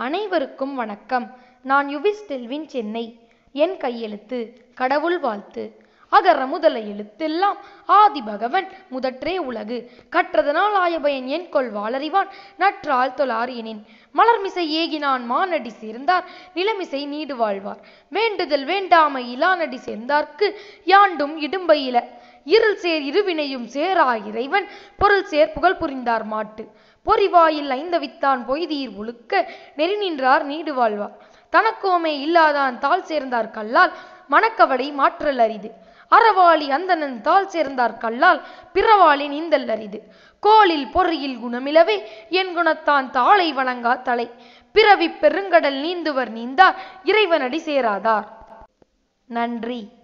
அனைவருக்கும் வணக்கம் நான் யுவிஸ் டெல்வின் சென்னை என் கையெழுத்து கடவுள் வாழ்த்து அகர முதல எழுத்தெல்லாம் ஆதி பகவன் முதற்றே உலகு கற்றதனால் ஆயபயன் என் கொள் வாளறிவான் நற்றால் தொழார் எனின் மலர்மிசை ஏகினான் மானடி சேர்ந்தார் நிலமிசை நீடு வாழ்வார் வேண்டுதல் வேண்டாமை இலானடி சேர்ந்தார்க்கு யாண்டும் இடும்பையில இருள் சேர் இருவினையும் சேரா இறைவன் பொருள் சேர் புகழ் புரிந்தார் மாட்டு பொறிவாயில் ஐந்தவித்தான் பொய்தீர் ஒழுக்க நெறி நின்றார் நீடு வாழ்வார் தனக்கோமே இல்லாதான் தாழ் சேர்ந்தார் கல்லால் மனக்கவலை மாற்றல் அரிது அறவாளி அந்தணன் தாழ் சேர்ந்தார் கல்லால் பிறவாளி நீந்தல் அரிது கோளில் பொறியில் குணமிலவே என் குணத்தான் தாளை வணங்கா தலை பிறவி பெருங்கடல் நீந்துவர் நீந்தார் இறைவனடி சேராதார் நன்றி